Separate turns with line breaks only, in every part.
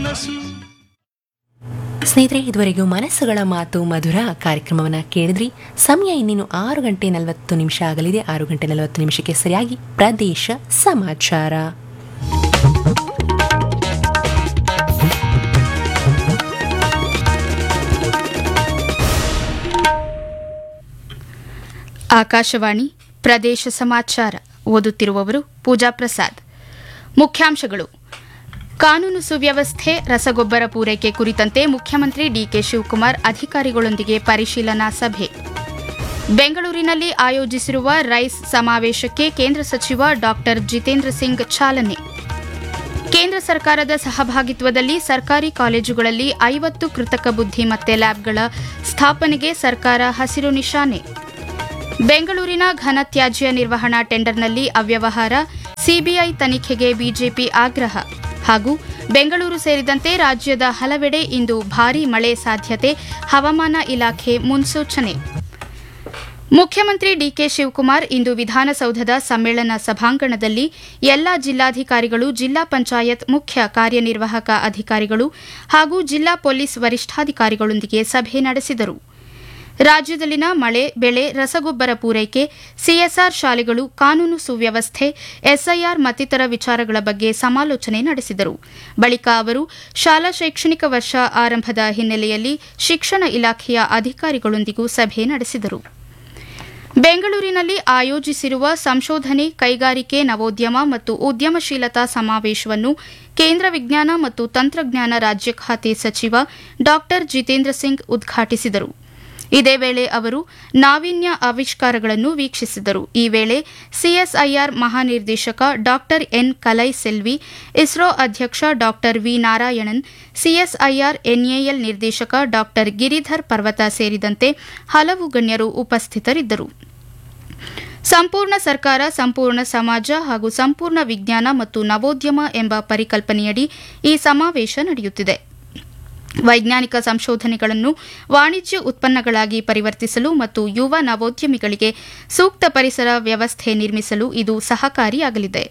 ಕನಸು
ಸ್ನೇಹಿತರೆ ಇದುವರೆಗೂ ಮನಸ್ಸುಗಳ ಮಾತು ಮಧುರ ಕಾರ್ಯಕ್ರಮವನ್ನು ಕೇಳಿದ್ರಿ ಸಮಯ ಇನ್ನೇನು ಆರು ಗಂಟೆ ನಲವತ್ತು ನಿಮಿಷ ಆಗಲಿದೆ ಆರು ಗಂಟೆ ನಲವತ್ತು ನಿಮಿಷಕ್ಕೆ ಸರಿಯಾಗಿ ಪ್ರದೇಶ ಸಮಾಚಾರ
ಆಕಾಶವಾಣಿ ಪ್ರದೇಶ ಸಮಾಚಾರ ಓದುತ್ತಿರುವವರು ಪೂಜಾ ಪ್ರಸಾದ್ ಮುಖ್ಯಾಂಶಗಳು ಕಾನೂನು ಸುವ್ಯವಸ್ಥೆ ರಸಗೊಬ್ಬರ ಪೂರೈಕೆ ಕುರಿತಂತೆ ಮುಖ್ಯಮಂತ್ರಿ ಡಿಕೆ ಶಿವಕುಮಾರ್ ಅಧಿಕಾರಿಗಳೊಂದಿಗೆ ಪರಿಶೀಲನಾ ಸಭೆ ಬೆಂಗಳೂರಿನಲ್ಲಿ ಆಯೋಜಿಸಿರುವ ರೈಸ್ ಸಮಾವೇಶಕ್ಕೆ ಕೇಂದ್ರ ಸಚಿವ ಡಾ ಜಿತೇಂದ್ರ ಸಿಂಗ್ ಚಾಲನೆ ಕೇಂದ್ರ ಸರ್ಕಾರದ ಸಹಭಾಗಿತ್ವದಲ್ಲಿ ಸರ್ಕಾರಿ ಕಾಲೇಜುಗಳಲ್ಲಿ ಐವತ್ತು ಕೃತಕ ಬುದ್ಧಿಮತ್ತೆ ಲ್ಯಾಬ್ಗಳ ಸ್ಥಾಪನೆಗೆ ಸರ್ಕಾರ ಹಸಿರು ನಿಶಾನೆ ಬೆಂಗಳೂರಿನ ಘನತ್ಯಾಜ್ಯ ನಿರ್ವಹಣಾ ಟೆಂಡರ್ನಲ್ಲಿ ಅವ್ಯವಹಾರ ಸಿಬಿಐ ತನಿಖೆಗೆ ಬಿಜೆಪಿ ಆಗ್ರಹ ಹಾಗೂ ಬೆಂಗಳೂರು ಸೇರಿದಂತೆ ರಾಜ್ಯದ ಹಲವೆಡೆ ಇಂದು ಭಾರೀ ಮಳೆ ಸಾಧ್ಯತೆ ಹವಾಮಾನ ಇಲಾಖೆ ಮುನ್ಸೂಚನೆ ಮುಖ್ಯಮಂತ್ರಿ ಡಿಕೆ ಶಿವಕುಮಾರ್ ಇಂದು ವಿಧಾನಸೌಧದ ಸಮ್ಮೇಳನ ಸಭಾಂಗಣದಲ್ಲಿ ಎಲ್ಲಾ ಜಿಲ್ಲಾಧಿಕಾರಿಗಳು ಜಿಲ್ಲಾ ಪಂಚಾಯತ್ ಮುಖ್ಯ ಕಾರ್ಯನಿರ್ವಾಹಕ ಅಧಿಕಾರಿಗಳು ಹಾಗೂ ಜಿಲ್ಲಾ ಪೊಲೀಸ್ ವರಿಷ್ಠಾಧಿಕಾರಿಗಳೊಂದಿಗೆ ಸಭೆ ನಡೆಸಿದರು ರಾಜ್ಯದಲ್ಲಿನ ಮಳೆ ಬೆಳೆ ರಸಗೊಬ್ಬರ ಪೂರೈಕೆ ಸಿಎಸ್ಆರ್ ಶಾಲೆಗಳು ಕಾನೂನು ಸುವ್ಯವಸ್ಥೆ ಎಸ್ಐಆರ್ ಮತ್ತಿತರ ವಿಚಾರಗಳ ಬಗ್ಗೆ ಸಮಾಲೋಚನೆ ನಡೆಸಿದರು ಬಳಿಕ ಅವರು ಶಾಲಾ ಶೈಕ್ಷಣಿಕ ವರ್ಷ ಆರಂಭದ ಹಿನ್ನೆಲೆಯಲ್ಲಿ ಶಿಕ್ಷಣ ಇಲಾಖೆಯ ಅಧಿಕಾರಿಗಳೊಂದಿಗೂ ಸಭೆ ನಡೆಸಿದರು ಬೆಂಗಳೂರಿನಲ್ಲಿ ಆಯೋಜಿಸಿರುವ ಸಂಶೋಧನೆ ಕೈಗಾರಿಕೆ ನವೋದ್ಯಮ ಮತ್ತು ಉದ್ಯಮಶೀಲತಾ ಸಮಾವೇಶವನ್ನು ಕೇಂದ್ರ ವಿಜ್ಞಾನ ಮತ್ತು ತಂತ್ರಜ್ಞಾನ ರಾಜ್ಯ ಖಾತೆ ಸಚಿವ ಡಾ ಜಿತೇಂದ್ರ ಸಿಂಗ್ ಉದ್ಘಾಟಿಸಿದರು ಇದೇ ವೇಳೆ ಅವರು ನಾವೀನ್ಯ ಆವಿಷ್ಕಾರಗಳನ್ನು ವೀಕ್ಷಿಸಿದರು ಈ ವೇಳೆ ಸಿಎಸ್ಐಆರ್ ಮಹಾನಿರ್ದೇಶಕ ಡಾ ಎನ್ ಕಲೈ ಸೆಲ್ವಿ ಇಸ್ರೋ ಅಧ್ಯಕ್ಷ ಡಾ ವಿ ನಾರಾಯಣನ್ ಸಿಎಸ್ಐಆರ್ ಎನ್ಎಎಲ್ ನಿರ್ದೇಶಕ ಡಾ ಗಿರಿಧರ್ ಪರ್ವತ ಸೇರಿದಂತೆ ಹಲವು ಗಣ್ಯರು ಉಪಸ್ಥಿತರಿದ್ದರು ಸಂಪೂರ್ಣ ಸರ್ಕಾರ ಸಂಪೂರ್ಣ ಸಮಾಜ ಹಾಗೂ ಸಂಪೂರ್ಣ ವಿಜ್ಞಾನ ಮತ್ತು ನವೋದ್ಯಮ ಎಂಬ ಪರಿಕಲ್ಪನೆಯಡಿ ಈ ಸಮಾವೇಶ ನಡೆಯುತ್ತಿದೆ ವೈಜ್ಞಾನಿಕ ಸಂಶೋಧನೆಗಳನ್ನು ವಾಣಿಜ್ಯ ಉತ್ಪನ್ನಗಳಾಗಿ ಪರಿವರ್ತಿಸಲು ಮತ್ತು ಯುವ ನವೋದ್ಯಮಿಗಳಿಗೆ ಸೂಕ್ತ ಪರಿಸರ ವ್ಯವಸ್ಥೆ ನಿರ್ಮಿಸಲು ಇದು ಸಹಕಾರಿಯಾಗಲಿದೆ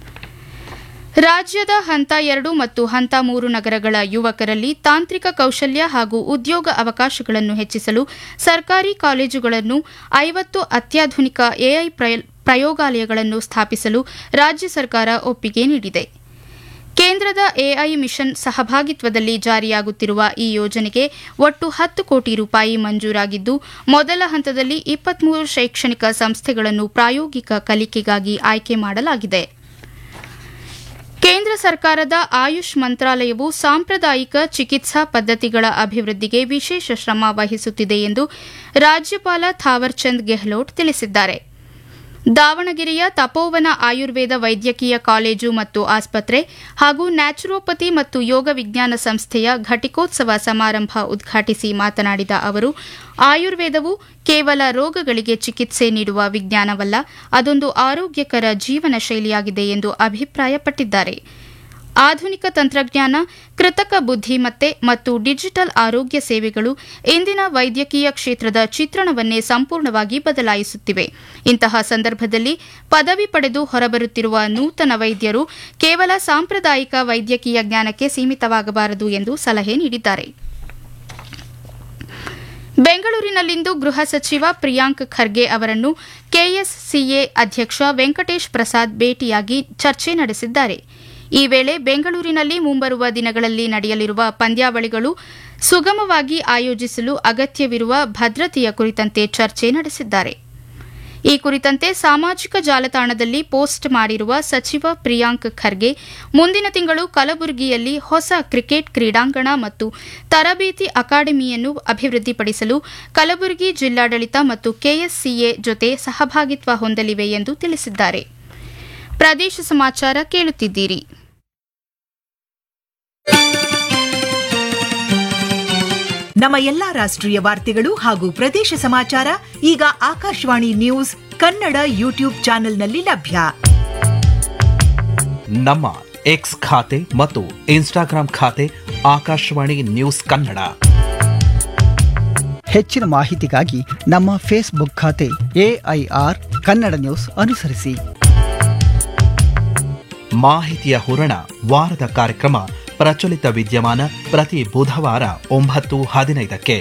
ರಾಜ್ಯದ ಹಂತ ಎರಡು ಮತ್ತು ಹಂತ ಮೂರು ನಗರಗಳ ಯುವಕರಲ್ಲಿ ತಾಂತ್ರಿಕ ಕೌಶಲ್ಯ ಹಾಗೂ ಉದ್ಯೋಗ ಅವಕಾಶಗಳನ್ನು ಹೆಚ್ಚಿಸಲು ಸರ್ಕಾರಿ ಕಾಲೇಜುಗಳನ್ನು ಐವತ್ತು ಅತ್ಯಾಧುನಿಕ ಎಐ ಪ್ರಯೋಗಾಲಯಗಳನ್ನು ಸ್ಥಾಪಿಸಲು ರಾಜ್ಯ ಸರ್ಕಾರ ಒಪ್ಪಿಗೆ ನೀಡಿದೆ ಕೇಂದ್ರದ ಎಐ ಮಿಷನ್ ಸಹಭಾಗಿತ್ವದಲ್ಲಿ ಜಾರಿಯಾಗುತ್ತಿರುವ ಈ ಯೋಜನೆಗೆ ಒಟ್ಟು ಹತ್ತು ಕೋಟಿ ರೂಪಾಯಿ ಮಂಜೂರಾಗಿದ್ದು ಮೊದಲ ಹಂತದಲ್ಲಿ ಇಪ್ಪತ್ಮೂರು ಶೈಕ್ಷಣಿಕ ಸಂಸ್ಥೆಗಳನ್ನು ಪ್ರಾಯೋಗಿಕ ಕಲಿಕೆಗಾಗಿ ಆಯ್ಕೆ ಮಾಡಲಾಗಿದೆ ಕೇಂದ್ರ ಸರ್ಕಾರದ ಆಯುಷ್ ಮಂತ್ರಾಲಯವು ಸಾಂಪ್ರದಾಯಿಕ ಚಿಕಿತ್ಸಾ ಪದ್ಧತಿಗಳ ಅಭಿವೃದ್ಧಿಗೆ ವಿಶೇಷ ಶ್ರಮ ವಹಿಸುತ್ತಿದೆ ಎಂದು ರಾಜ್ಯಪಾಲ ಥಾವರ್ಚಂದ್ ಗೆಹ್ಲೋಟ್ ತಿಳಿಸಿದ್ದಾರೆ ದಾವಣಗೆರೆಯ ತಪೋವನ ಆಯುರ್ವೇದ ವೈದ್ಯಕೀಯ ಕಾಲೇಜು ಮತ್ತು ಆಸ್ಪತ್ರೆ ಹಾಗೂ ನ್ಯಾಚುರೋಪತಿ ಮತ್ತು ಯೋಗ ವಿಜ್ಞಾನ ಸಂಸ್ಥೆಯ ಘಟಿಕೋತ್ಸವ ಸಮಾರಂಭ ಉದ್ಘಾಟಿಸಿ ಮಾತನಾಡಿದ ಅವರು ಆಯುರ್ವೇದವು ಕೇವಲ ರೋಗಗಳಿಗೆ ಚಿಕಿತ್ಸೆ ನೀಡುವ ವಿಜ್ಞಾನವಲ್ಲ ಅದೊಂದು ಆರೋಗ್ಯಕರ ಜೀವನ ಶೈಲಿಯಾಗಿದೆ ಎಂದು ಅಭಿಪ್ರಾಯಪಟ್ಟಿದ್ದಾರೆ ಆಧುನಿಕ ತಂತ್ರಜ್ಞಾನ ಕೃತಕ ಬುದ್ಧಿಮತ್ತೆ ಮತ್ತು ಡಿಜಿಟಲ್ ಆರೋಗ್ಯ ಸೇವೆಗಳು ಇಂದಿನ ವೈದ್ಯಕೀಯ ಕ್ಷೇತ್ರದ ಚಿತ್ರಣವನ್ನೇ ಸಂಪೂರ್ಣವಾಗಿ ಬದಲಾಯಿಸುತ್ತಿವೆ ಇಂತಹ ಸಂದರ್ಭದಲ್ಲಿ ಪದವಿ ಪಡೆದು ಹೊರಬರುತ್ತಿರುವ ನೂತನ ವೈದ್ಯರು ಕೇವಲ ಸಾಂಪ್ರದಾಯಿಕ ವೈದ್ಯಕೀಯ ಜ್ಞಾನಕ್ಕೆ ಸೀಮಿತವಾಗಬಾರದು ಎಂದು ಸಲಹೆ ನೀಡಿದ್ದಾರೆ ಬೆಂಗಳೂರಿನಲ್ಲಿಂದು ಗೃಹ ಸಚಿವ ಪ್ರಿಯಾಂಕ್ ಖರ್ಗೆ ಅವರನ್ನು ಕೆಎಸ್ಸಿಎ ಅಧ್ಯಕ್ಷ ವೆಂಕಟೇಶ್ ಪ್ರಸಾದ್ ಭೇಟಿಯಾಗಿ ಚರ್ಚೆ ನಡೆಸಿದ್ದಾರೆ ಈ ವೇಳೆ ಬೆಂಗಳೂರಿನಲ್ಲಿ ಮುಂಬರುವ ದಿನಗಳಲ್ಲಿ ನಡೆಯಲಿರುವ ಪಂದ್ಯಾವಳಿಗಳು ಸುಗಮವಾಗಿ ಆಯೋಜಿಸಲು ಅಗತ್ಯವಿರುವ ಭದ್ರತೆಯ ಕುರಿತಂತೆ ಚರ್ಚೆ ನಡೆಸಿದ್ದಾರೆ ಈ ಕುರಿತಂತೆ ಸಾಮಾಜಿಕ ಜಾಲತಾಣದಲ್ಲಿ ಪೋಸ್ಟ್ ಮಾಡಿರುವ ಸಚಿವ ಪ್ರಿಯಾಂಕ್ ಖರ್ಗೆ ಮುಂದಿನ ತಿಂಗಳು ಕಲಬುರಗಿಯಲ್ಲಿ ಹೊಸ ಕ್ರಿಕೆಟ್ ಕ್ರೀಡಾಂಗಣ ಮತ್ತು ತರಬೇತಿ ಅಕಾಡೆಮಿಯನ್ನು ಅಭಿವೃದ್ಧಿಪಡಿಸಲು ಕಲಬುರಗಿ ಜಿಲ್ಲಾಡಳಿತ ಮತ್ತು ಕೆಎಸ್ಸಿಎ ಜೊತೆ ಸಹಭಾಗಿತ್ವ ಹೊಂದಲಿವೆ ಎಂದು ತಿಳಿಸಿದ್ದಾರೆ ಪ್ರದೇಶ ಸಮಾಚಾರ ಕೇಳುತ್ತಿದ್ದೀರಿ
ನಮ್ಮ ಎಲ್ಲಾ ರಾಷ್ಟ್ರೀಯ ವಾರ್ತೆಗಳು ಹಾಗೂ ಪ್ರದೇಶ ಸಮಾಚಾರ ಈಗ ಆಕಾಶವಾಣಿ ನ್ಯೂಸ್ ಕನ್ನಡ ಯೂಟ್ಯೂಬ್ ಚಾನೆಲ್ನಲ್ಲಿ ಲಭ್ಯ
ನಮ್ಮ ಎಕ್ಸ್ ಖಾತೆ ಮತ್ತು ಇನ್ಸ್ಟಾಗ್ರಾಂ ಖಾತೆ ಆಕಾಶವಾಣಿ ನ್ಯೂಸ್ ಕನ್ನಡ
ಹೆಚ್ಚಿನ ಮಾಹಿತಿಗಾಗಿ ನಮ್ಮ ಫೇಸ್ಬುಕ್ ಖಾತೆ ಎಐಆರ್ ಕನ್ನಡ ನ್ಯೂಸ್ ಅನುಸರಿಸಿ
ಮಾಹಿತಿಯ ಹೂರಣ ವಾರದ ಕಾರ್ಯಕ್ರಮ ಪ್ರಚಲಿತ ವಿದ್ಯಮಾನ ಪ್ರತಿ ಬುಧವಾರ ಒಂಬತ್ತು ಹದಿನೈದಕ್ಕೆ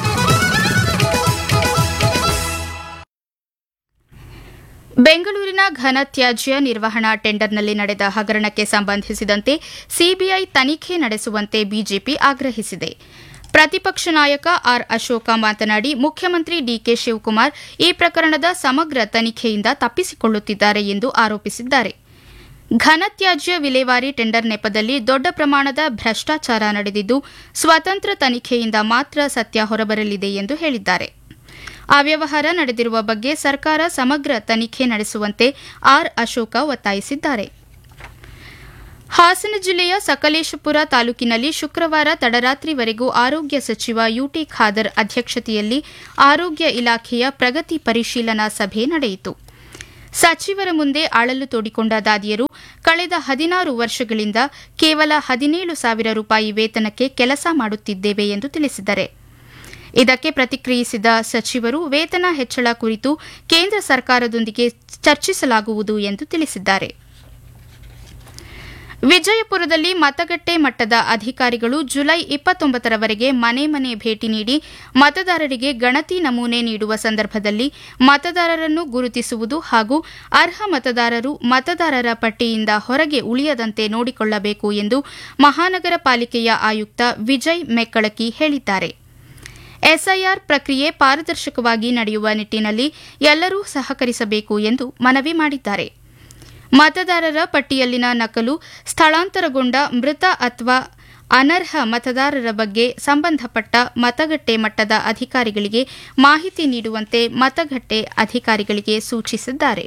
ಬೆಂಗಳೂರಿನ ಘನತ್ಯಾಜ್ಯ ನಿರ್ವಹಣಾ ಟೆಂಡರ್ನಲ್ಲಿ ನಡೆದ ಹಗರಣಕ್ಕೆ ಸಂಬಂಧಿಸಿದಂತೆ ಸಿಬಿಐ ತನಿಖೆ ನಡೆಸುವಂತೆ ಬಿಜೆಪಿ ಆಗ್ರಹಿಸಿದೆ ಪ್ರತಿಪಕ್ಷ ನಾಯಕ ಆರ್ ಅಶೋಕ ಮಾತನಾಡಿ ಮುಖ್ಯಮಂತ್ರಿ ಡಿಕೆ ಶಿವಕುಮಾರ್ ಈ ಪ್ರಕರಣದ ಸಮಗ್ರ ತನಿಖೆಯಿಂದ ತಪ್ಪಿಸಿಕೊಳ್ಳುತ್ತಿದ್ದಾರೆ ಎಂದು ಆರೋಪಿಸಿದ್ದಾರೆ ಘನತ್ಯಾಜ್ಯ ವಿಲೇವಾರಿ ಟೆಂಡರ್ ನೆಪದಲ್ಲಿ ದೊಡ್ಡ ಪ್ರಮಾಣದ ಭ್ರಷ್ಟಾಚಾರ ನಡೆದಿದ್ದು ಸ್ವತಂತ್ರ ತನಿಖೆಯಿಂದ ಮಾತ್ರ ಸತ್ಯ ಹೊರಬರಲಿದೆ ಎಂದು ಹೇಳಿದ್ದಾರೆ ಅವ್ಯವಹಾರ ನಡೆದಿರುವ ಬಗ್ಗೆ ಸರ್ಕಾರ ಸಮಗ್ರ ತನಿಖೆ ನಡೆಸುವಂತೆ ಆರ್ ಅಶೋಕ ಒತ್ತಾಯಿಸಿದ್ದಾರೆ ಹಾಸನ ಜಿಲ್ಲೆಯ ಸಕಲೇಶಪುರ ತಾಲೂಕಿನಲ್ಲಿ ಶುಕ್ರವಾರ ತಡರಾತ್ರಿವರೆಗೂ ಆರೋಗ್ಯ ಸಚಿವ ಯುಟಿ ಖಾದರ್ ಅಧ್ಯಕ್ಷತೆಯಲ್ಲಿ ಆರೋಗ್ಯ ಇಲಾಖೆಯ ಪ್ರಗತಿ ಪರಿಶೀಲನಾ ಸಭೆ ನಡೆಯಿತು ಸಚಿವರ ಮುಂದೆ ಅಳಲು ತೋಡಿಕೊಂಡ ದಾದಿಯರು ಕಳೆದ ಹದಿನಾರು ವರ್ಷಗಳಿಂದ ಕೇವಲ ಹದಿನೇಳು ಸಾವಿರ ರೂಪಾಯಿ ವೇತನಕ್ಕೆ ಕೆಲಸ ಮಾಡುತ್ತಿದ್ದೇವೆ ಎಂದು ತಿಳಿಸಿದ್ದಾರೆ ಇದಕ್ಕೆ ಪ್ರತಿಕ್ರಿಯಿಸಿದ ಸಚಿವರು ವೇತನ ಹೆಚ್ಚಳ ಕುರಿತು ಕೇಂದ್ರ ಸರ್ಕಾರದೊಂದಿಗೆ ಚರ್ಚಿಸಲಾಗುವುದು ಎಂದು ತಿಳಿಸಿದ್ದಾರೆ ವಿಜಯಪುರದಲ್ಲಿ ಮತಗಟ್ಟೆ ಮಟ್ಟದ ಅಧಿಕಾರಿಗಳು ಜುಲೈ ಇಪ್ಪತ್ತೊಂಬತ್ತರವರೆಗೆ ಮನೆ ಮನೆ ಭೇಟಿ ನೀಡಿ ಮತದಾರರಿಗೆ ಗಣತಿ ನಮೂನೆ ನೀಡುವ ಸಂದರ್ಭದಲ್ಲಿ ಮತದಾರರನ್ನು ಗುರುತಿಸುವುದು ಹಾಗೂ ಅರ್ಹ ಮತದಾರರು ಮತದಾರರ ಪಟ್ಟಿಯಿಂದ ಹೊರಗೆ ಉಳಿಯದಂತೆ ನೋಡಿಕೊಳ್ಳಬೇಕು ಎಂದು ಮಹಾನಗರ ಪಾಲಿಕೆಯ ಆಯುಕ್ತ ವಿಜಯ್ ಮೆಕ್ಕಳಕಿ ಹೇಳಿದ್ದಾರೆ ಎಸ್ಐಆರ್ ಪ್ರಕ್ರಿಯೆ ಪಾರದರ್ಶಕವಾಗಿ ನಡೆಯುವ ನಿಟ್ಟಿನಲ್ಲಿ ಎಲ್ಲರೂ ಸಹಕರಿಸಬೇಕು ಎಂದು ಮನವಿ ಮಾಡಿದ್ದಾರೆ ಮತದಾರರ ಪಟ್ಟಿಯಲ್ಲಿನ ನಕಲು ಸ್ಥಳಾಂತರಗೊಂಡ ಮೃತ ಅಥವಾ ಅನರ್ಹ ಮತದಾರರ ಬಗ್ಗೆ ಸಂಬಂಧಪಟ್ಟ ಮತಗಟ್ಟೆ ಮಟ್ಟದ ಅಧಿಕಾರಿಗಳಿಗೆ ಮಾಹಿತಿ ನೀಡುವಂತೆ ಮತಗಟ್ಟೆ ಅಧಿಕಾರಿಗಳಿಗೆ ಸೂಚಿಸಿದ್ದಾರೆ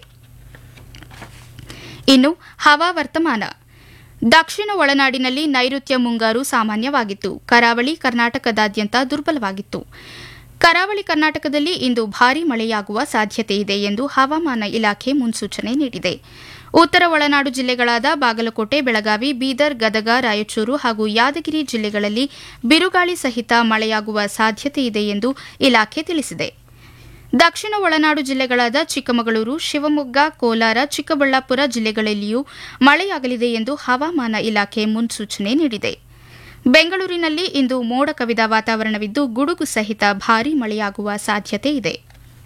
ಇನ್ನು ಹವಾವರ್ತಮಾನ ದಕ್ಷಿಣ ಒಳನಾಡಿನಲ್ಲಿ ನೈಋತ್ಯ ಮುಂಗಾರು ಸಾಮಾನ್ಯವಾಗಿತ್ತು ಕರಾವಳಿ ಕರ್ನಾಟಕದಾದ್ಯಂತ ದುರ್ಬಲವಾಗಿತ್ತು ಕರಾವಳಿ ಕರ್ನಾಟಕದಲ್ಲಿ ಇಂದು ಭಾರೀ ಮಳೆಯಾಗುವ ಸಾಧ್ಯತೆ ಇದೆ ಎಂದು ಹವಾಮಾನ ಇಲಾಖೆ ಮುನ್ಸೂಚನೆ ನೀಡಿದೆ ಉತ್ತರ ಒಳನಾಡು ಜಿಲ್ಲೆಗಳಾದ ಬಾಗಲಕೋಟೆ ಬೆಳಗಾವಿ ಬೀದರ್ ಗದಗ ರಾಯಚೂರು ಹಾಗೂ ಯಾದಗಿರಿ ಜಿಲ್ಲೆಗಳಲ್ಲಿ ಬಿರುಗಾಳಿ ಸಹಿತ ಮಳೆಯಾಗುವ ಸಾಧ್ಯತೆ ಇದೆ ಎಂದು ಇಲಾಖೆ ತಿಳಿಸಿದೆ ದಕ್ಷಿಣ ಒಳನಾಡು ಜಿಲ್ಲೆಗಳಾದ ಚಿಕ್ಕಮಗಳೂರು ಶಿವಮೊಗ್ಗ ಕೋಲಾರ ಚಿಕ್ಕಬಳ್ಳಾಪುರ ಜಿಲ್ಲೆಗಳಲ್ಲಿಯೂ ಮಳೆಯಾಗಲಿದೆ ಎಂದು ಹವಾಮಾನ ಇಲಾಖೆ ಮುನ್ಸೂಚನೆ ನೀಡಿದೆ ಬೆಂಗಳೂರಿನಲ್ಲಿ ಇಂದು ಮೋಡ ಕವಿದ ವಾತಾವರಣವಿದ್ದು ಗುಡುಗು ಸಹಿತ ಭಾರೀ ಮಳೆಯಾಗುವ ಸಾಧ್ಯತೆ ಇದೆ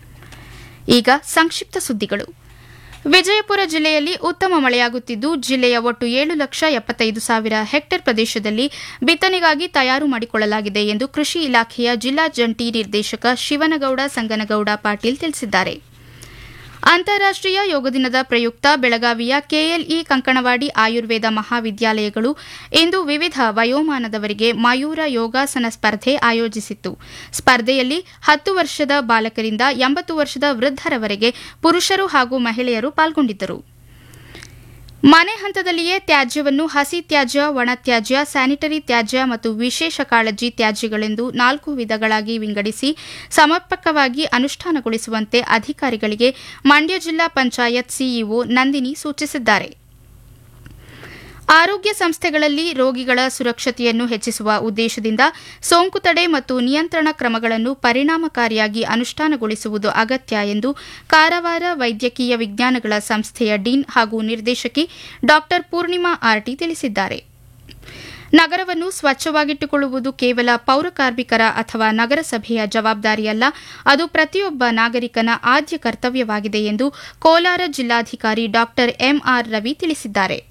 ಈಗ ಸಂಕ್ಷಿಪ್ತ ಸುದ್ದಿಗಳು ವಿಜಯಪುರ ಜಿಲ್ಲೆಯಲ್ಲಿ ಉತ್ತಮ ಮಳೆಯಾಗುತ್ತಿದ್ದು ಜಿಲ್ಲೆಯ ಒಟ್ಟು ಏಳು ಲಕ್ಷ ಎಪ್ಪತ್ತೈದು ಸಾವಿರ ಹೆಕ್ಟೇರ್ ಪ್ರದೇಶದಲ್ಲಿ ಬಿತ್ತನೆಗಾಗಿ ತಯಾರು ಮಾಡಿಕೊಳ್ಳಲಾಗಿದೆ ಎಂದು ಕೃಷಿ ಇಲಾಖೆಯ ಜಿಲ್ಲಾ ಜಂಟಿ ನಿರ್ದೇಶಕ ಶಿವನಗೌಡ ಸಂಗನಗೌಡ ಪಾಟೀಲ್ ತಿಳಿಸಿದ್ದಾರೆ ಅಂತಾರಾಷ್ಟೀಯ ಯೋಗ ದಿನದ ಪ್ರಯುಕ್ತ ಬೆಳಗಾವಿಯ ಕೆಎಲ್ಇ ಕಂಕಣವಾಡಿ ಆಯುರ್ವೇದ ಮಹಾವಿದ್ಯಾಲಯಗಳು ಇಂದು ವಿವಿಧ ವಯೋಮಾನದವರಿಗೆ ಮಯೂರ ಯೋಗಾಸನ ಸ್ಪರ್ಧೆ ಆಯೋಜಿಸಿತ್ತು ಸ್ಪರ್ಧೆಯಲ್ಲಿ ಹತ್ತು ವರ್ಷದ ಬಾಲಕರಿಂದ ಎಂಬತ್ತು ವರ್ಷದ ವೃದ್ಧರವರೆಗೆ ಪುರುಷರು ಹಾಗೂ ಮಹಿಳೆಯರು ಪಾಲ್ಗೊಂಡಿದ್ದರು ಮನೆ ಹಂತದಲ್ಲಿಯೇ ತ್ಯಾಜ್ಯವನ್ನು ಹಸಿ ತ್ಯಾಜ್ಯ ಒಣ ತ್ಯಾಜ್ಯ ಸ್ಯಾನಿಟರಿ ತ್ಯಾಜ್ಯ ಮತ್ತು ವಿಶೇಷ ಕಾಳಜಿ ತ್ಯಾಜ್ಯಗಳೆಂದು ನಾಲ್ಕು ವಿಧಗಳಾಗಿ ವಿಂಗಡಿಸಿ ಸಮರ್ಪಕವಾಗಿ ಅನುಷ್ಠಾನಗೊಳಿಸುವಂತೆ ಅಧಿಕಾರಿಗಳಿಗೆ ಮಂಡ್ಯ ಜಿಲ್ಲಾ ಪಂಚಾಯತ್ ಸಿಇಒ ನಂದಿನಿ ಸೂಚಿಸಿದ್ದಾರೆ ಆರೋಗ್ಯ ಸಂಸ್ಥೆಗಳಲ್ಲಿ ರೋಗಿಗಳ ಸುರಕ್ಷತೆಯನ್ನು ಹೆಚ್ಚಿಸುವ ಉದ್ದೇಶದಿಂದ ಸೋಂಕು ತಡೆ ಮತ್ತು ನಿಯಂತ್ರಣ ಕ್ರಮಗಳನ್ನು ಪರಿಣಾಮಕಾರಿಯಾಗಿ ಅನುಷ್ಠಾನಗೊಳಿಸುವುದು ಅಗತ್ಯ ಎಂದು ಕಾರವಾರ ವೈದ್ಯಕೀಯ ವಿಜ್ಞಾನಗಳ ಸಂಸ್ಥೆಯ ಡೀನ್ ಹಾಗೂ ನಿರ್ದೇಶಕಿ ಡಾ ಪೂರ್ಣಿಮಾ ಆರ್ಟಿ ತಿಳಿಸಿದ್ದಾರೆ ನಗರವನ್ನು ಸ್ವಚ್ಛವಾಗಿಟ್ಟುಕೊಳ್ಳುವುದು ಕೇವಲ ಪೌರಕಾರ್ಮಿಕರ ಅಥವಾ ನಗರಸಭೆಯ ಜವಾಬ್ದಾರಿಯಲ್ಲ ಅದು ಪ್ರತಿಯೊಬ್ಬ ನಾಗರಿಕನ ಆದ್ಯ ಕರ್ತವ್ಯವಾಗಿದೆ ಎಂದು ಕೋಲಾರ ಜಿಲ್ಲಾಧಿಕಾರಿ ಡಾ ಎಂಆರ್ ರವಿ ತಿಳಿಸಿದ್ದಾರೆ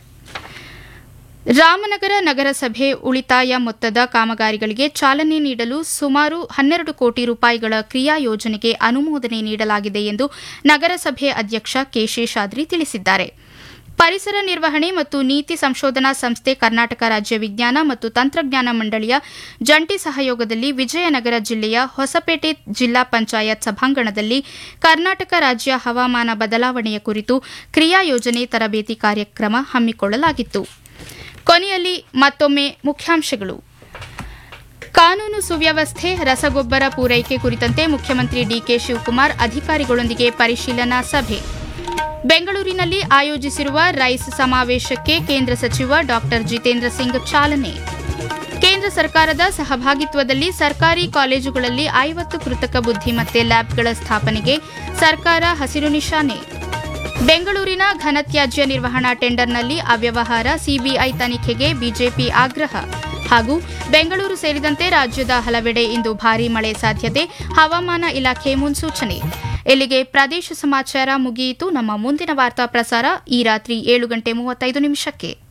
ರಾಮನಗರ ನಗರಸಭೆ ಉಳಿತಾಯ ಮೊತ್ತದ ಕಾಮಗಾರಿಗಳಿಗೆ ಚಾಲನೆ ನೀಡಲು ಸುಮಾರು ಹನ್ನೆರಡು ಕೋಟಿ ರೂಪಾಯಿಗಳ ಕ್ರಿಯಾ ಯೋಜನೆಗೆ ಅನುಮೋದನೆ ನೀಡಲಾಗಿದೆ ಎಂದು ನಗರಸಭೆ ಅಧ್ಯಕ್ಷ ಕೆ ಶೇಷಾದ್ರಿ ತಿಳಿಸಿದ್ದಾರೆ ಪರಿಸರ ನಿರ್ವಹಣೆ ಮತ್ತು ನೀತಿ ಸಂಶೋಧನಾ ಸಂಸ್ಥೆ ಕರ್ನಾಟಕ ರಾಜ್ಯ ವಿಜ್ಞಾನ ಮತ್ತು ತಂತ್ರಜ್ಞಾನ ಮಂಡಳಿಯ ಜಂಟಿ ಸಹಯೋಗದಲ್ಲಿ ವಿಜಯನಗರ ಜಿಲ್ಲೆಯ ಹೊಸಪೇಟೆ ಜಿಲ್ಲಾ ಪಂಚಾಯತ್ ಸಭಾಂಗಣದಲ್ಲಿ ಕರ್ನಾಟಕ ರಾಜ್ಯ ಹವಾಮಾನ ಬದಲಾವಣೆಯ ಕುರಿತು ಕ್ರಿಯಾ ಯೋಜನೆ ತರಬೇತಿ ಕಾರ್ಯಕ್ರಮ ಹಮ್ಮಿಕೊಳ್ಳಲಾಗಿತ್ತು ಕೊನೆಯಲ್ಲಿ ಮತ್ತೊಮ್ಮೆ ಮುಖ್ಯಾಂಶಗಳು ಕಾನೂನು ಸುವ್ಯವಸ್ಥೆ ರಸಗೊಬ್ಬರ ಪೂರೈಕೆ ಕುರಿತಂತೆ ಮುಖ್ಯಮಂತ್ರಿ ಡಿಕೆ ಶಿವಕುಮಾರ್ ಅಧಿಕಾರಿಗಳೊಂದಿಗೆ ಪರಿಶೀಲನಾ ಸಭೆ ಬೆಂಗಳೂರಿನಲ್ಲಿ ಆಯೋಜಿಸಿರುವ ರೈಸ್ ಸಮಾವೇಶಕ್ಕೆ ಕೇಂದ್ರ ಸಚಿವ ಡಾ ಜಿತೇಂದ್ರ ಸಿಂಗ್ ಚಾಲನೆ ಕೇಂದ್ರ ಸರ್ಕಾರದ ಸಹಭಾಗಿತ್ವದಲ್ಲಿ ಸರ್ಕಾರಿ ಕಾಲೇಜುಗಳಲ್ಲಿ ಐವತ್ತು ಕೃತಕ ಬುದ್ಧಿಮತ್ತೆ ಲ್ಯಾಬ್ಗಳ ಸ್ಥಾಪನೆಗೆ ಸರ್ಕಾರ ಹಸಿರು ನಿಶಾನೆ ಬೆಂಗಳೂರಿನ ಘನತ್ಯಾಜ್ಯ ನಿರ್ವಹಣಾ ಟೆಂಡರ್ನಲ್ಲಿ ಅವ್ಯವಹಾರ ಸಿಬಿಐ ತನಿಖೆಗೆ ಬಿಜೆಪಿ ಆಗ್ರಹ ಹಾಗೂ ಬೆಂಗಳೂರು ಸೇರಿದಂತೆ ರಾಜ್ಯದ ಹಲವೆಡೆ ಇಂದು ಭಾರೀ ಮಳೆ ಸಾಧ್ಯತೆ ಹವಾಮಾನ ಇಲಾಖೆ ಮುನ್ಸೂಚನೆ ಇಲ್ಲಿಗೆ ಪ್ರದೇಶ ಸಮಾಚಾರ ಮುಗಿಯಿತು ನಮ್ಮ ಮುಂದಿನ ವಾರ್ತಾ ಪ್ರಸಾರ ಈ ರಾತ್ರಿ ಏಳು ಗಂಟೆ ಮೂವತ್ತೈದು ನಿಮಿಷಕ್ಕೆ